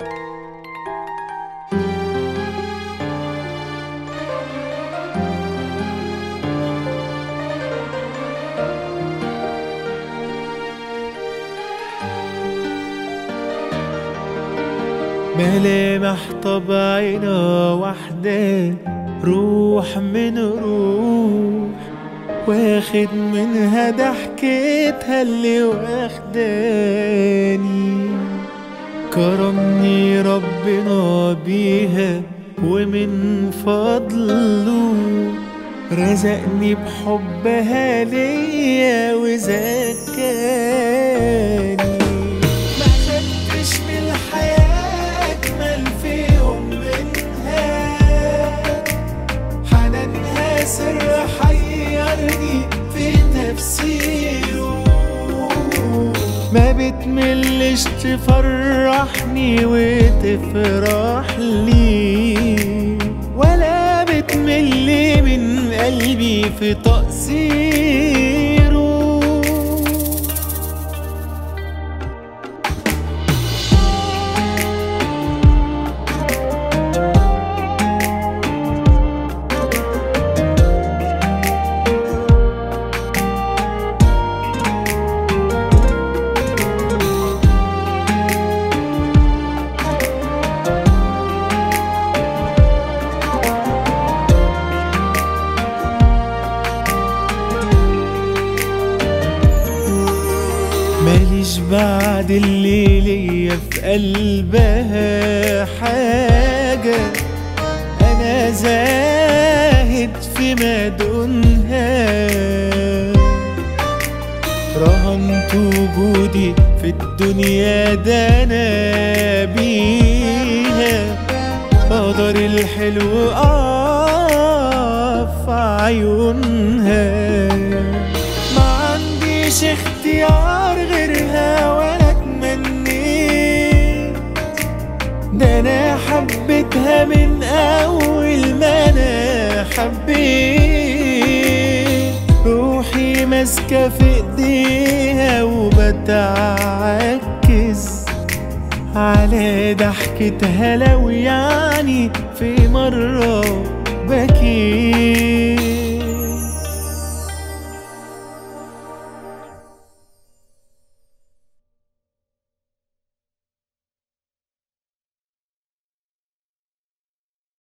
ملامح طبعنا وحدة روح من روح واخد منها ضحكتها اللي واخداني كرمني ربنا بيها ومن فضله رزقني بحبها ليا وزكاني ما خدتش من الحياة أجمل في يوم منها حنانها سر حيرني في تفسيره ما بتملش تفرحني وتفرح لي ولا بتمل من قلبي في تقصيره ماليش بعد اللي ليا في قلبها حاجة أنا زاهد في مدنها رهنت وجودي في الدنيا ده أنا بيها قدر الحلو أقف عيونها ما عنديش اختيار غيرها ولا اتمنيت ده انا حبيتها من اول ما انا حبيت روحي ماسكه في ايديها وبتعكس على ضحكتها لو يعني في مرة بكيت